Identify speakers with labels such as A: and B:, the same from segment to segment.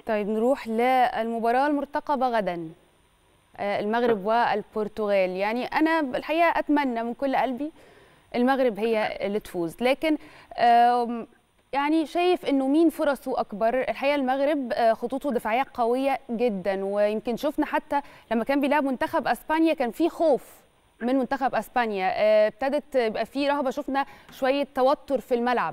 A: طيب نروح للمباراة المرتقبة غدا آه، المغرب والبرتغال يعني أنا الحقيقة أتمنى من كل قلبي المغرب هي اللي تفوز لكن آم، يعني شايف انه مين فرصه اكبر الحقيقه المغرب آه، خطوطه دفاعيه قويه جدا ويمكن شفنا حتى لما كان بيلعب منتخب اسبانيا كان في خوف من منتخب اسبانيا آه، ابتدت يبقى في رهبه شفنا شويه توتر في الملعب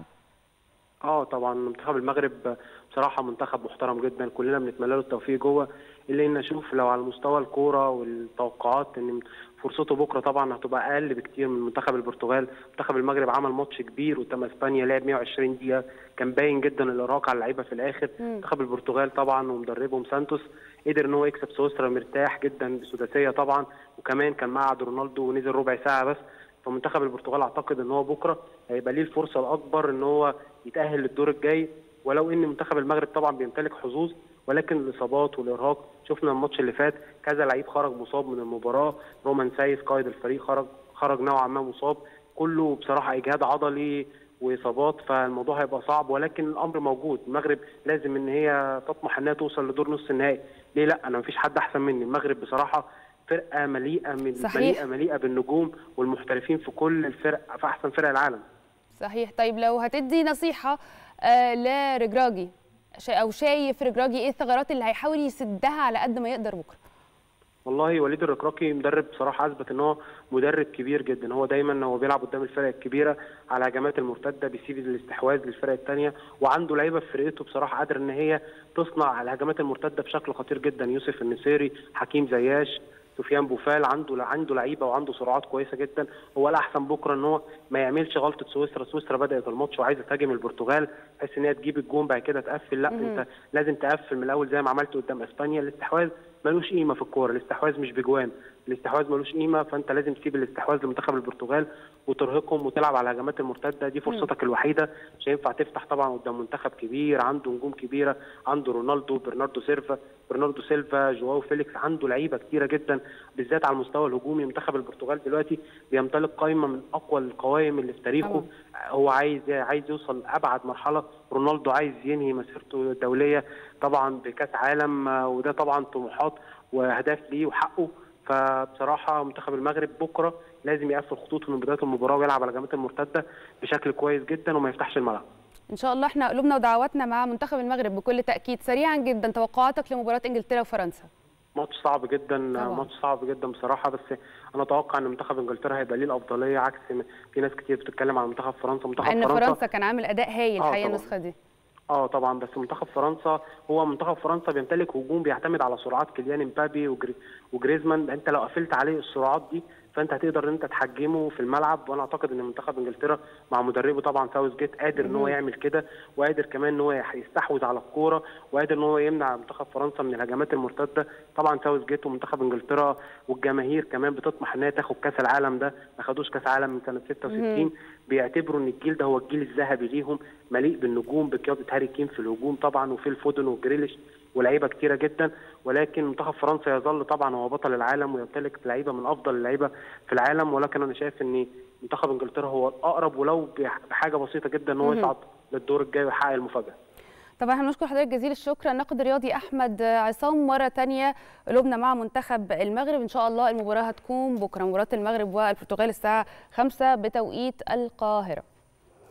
B: اه طبعا منتخب المغرب بصراحه منتخب محترم جدا كلنا بنتمنى له التوفيق جوه الا ان اشوف لو على مستوى الكوره والتوقعات ان فرصته بكره طبعا هتبقى اقل بكتير من منتخب البرتغال منتخب المغرب عمل ماتش كبير قدام اسبانيا لعب 120 دقيقه كان باين جدا الارهاق على اللعيبه في الاخر منتخب البرتغال طبعا ومدربهم سانتوس قدر ان هو يكسب سويسرا مرتاح جدا بسداسيه طبعا وكمان كان معه رونالدو ونزل ربع ساعه بس فمنتخب البرتغال اعتقد ان هو بكره هيبقى ليه الفرصه الاكبر ان هو يتاهل للدور الجاي ولو ان منتخب المغرب طبعا بيمتلك حظوظ ولكن الاصابات والارهاق شفنا الماتش اللي فات كذا لعيب خرج مصاب من المباراه رومان سايس قائد الفريق خرج خرج نوعا ما مصاب كله بصراحه اجهاد عضلي واصابات فالموضوع هيبقى صعب ولكن الامر موجود المغرب لازم ان هي تطمح انها توصل لدور نص النهائي ليه لا انا مفيش حد احسن مني المغرب بصراحه فرقه مليئه من
A: صحيح.
B: مليئه مليئه بالنجوم والمحترفين في كل الفرق في احسن فرق العالم
A: صحيح طيب لو هتدي نصيحه آه، لرجراجي شا- او شايف رجراجي ايه الثغرات اللي هيحاول يسدها على قد ما يقدر بكره
B: والله وليد الركراكي مدرب بصراحه اثبت ان هو مدرب كبير جدا هو دايما هو بيلعب قدام الفرق الكبيره على هجمات المرتده بيسيب الاستحواذ للفرق الثانيه وعنده لعيبه في فرقته بصراحه قادر ان هي تصنع الهجمات المرتده بشكل خطير جدا يوسف النصيري حكيم زياش سفيان بوفال عنده عنده لعيبه وعنده سرعات كويسه جدا هو الاحسن بكره ان هو ما يعملش غلطه سويسرا سويسرا بدات الماتش وعايزه تهاجم البرتغال بحيث ان هي تجيب الجون بعد كده تقفل لا انت لازم تقفل من الاول زي ما عملت قدام اسبانيا الاستحواذ ملوش قيمه في الكوره الاستحواذ مش بجوان الاستحواذ ملوش قيمه فانت لازم تسيب الاستحواذ لمنتخب البرتغال وترهقهم وتلعب على الهجمات المرتده دي فرصتك الوحيده مش هينفع تفتح طبعا قدام منتخب كبير عنده نجوم كبيره عنده رونالدو برناردو سيلفا برناردو سيلفا جواو فيليكس عنده لعيبه كتيره جدا بالذات على المستوى الهجومي منتخب البرتغال دلوقتي بيمتلك قائمه من اقوى القوائم اللي في تاريخه
A: طبعاً.
B: هو عايز عايز يوصل ابعد مرحله رونالدو عايز ينهي مسيرته الدوليه طبعا بكاس عالم آه، وده طبعا طموحات واهداف ليه وحقه فبصراحه منتخب المغرب بكره لازم يقفل خطوطه من بدايه المباراه ويلعب على الهجمات المرتده بشكل كويس جدا وما يفتحش الملعب
A: ان شاء الله احنا قلوبنا ودعواتنا مع منتخب المغرب بكل تاكيد سريعا جدا توقعاتك لمباراه انجلترا وفرنسا
B: ماتش صعب جدا
A: طبعاً.
B: ماتش صعب جدا بصراحه بس انا اتوقع ان منتخب انجلترا هيبقى ليه الافضليه عكس م- في ناس كتير بتتكلم عن منتخب فرنسا منتخب
A: مع ان فرنسا كان عامل اداء هايل
B: آه
A: الحقيقه
B: طبعاً.
A: النسخه دي
B: اه طبعا بس منتخب فرنسا هو منتخب فرنسا بيمتلك هجوم بيعتمد على سرعات كيليان امبابي وجري وجريزمان انت لو قفلت عليه السرعات دي فانت هتقدر ان انت تحجمه في الملعب وانا اعتقد ان منتخب انجلترا مع مدربه طبعا ساوث جيت قادر ان هو يعمل كده وقادر كمان ان هو يح- يستحوذ على الكوره وقادر ان هو يمنع منتخب فرنسا من الهجمات المرتده طبعا ساوث جيت ومنتخب انجلترا والجماهير كمان بتطمح ان هي تاخد كاس العالم ده ما خدوش كاس عالم من سنه 66 بيعتبروا ان الجيل ده هو الجيل الذهبي ليهم مليء بالنجوم بقياده هاري كين في الهجوم طبعا وفي الفودن وجريليش ولاعيبه كتيره جدا ولكن منتخب فرنسا يظل طبعا هو بطل العالم ويمتلك لعيبه من افضل اللعيبه في العالم ولكن انا شايف ان منتخب انجلترا هو الاقرب ولو بح- بحاجه بسيطه جدا ان هو يصعد للدور الجاي ويحقق المفاجاه
A: طبعا احنا بنشكر حضرتك جزيل الشكر الناقد الرياضي احمد عصام مره تانية قلوبنا مع منتخب المغرب ان شاء الله المباراه هتكون بكره مباراه المغرب والبرتغال الساعه 5 بتوقيت القاهره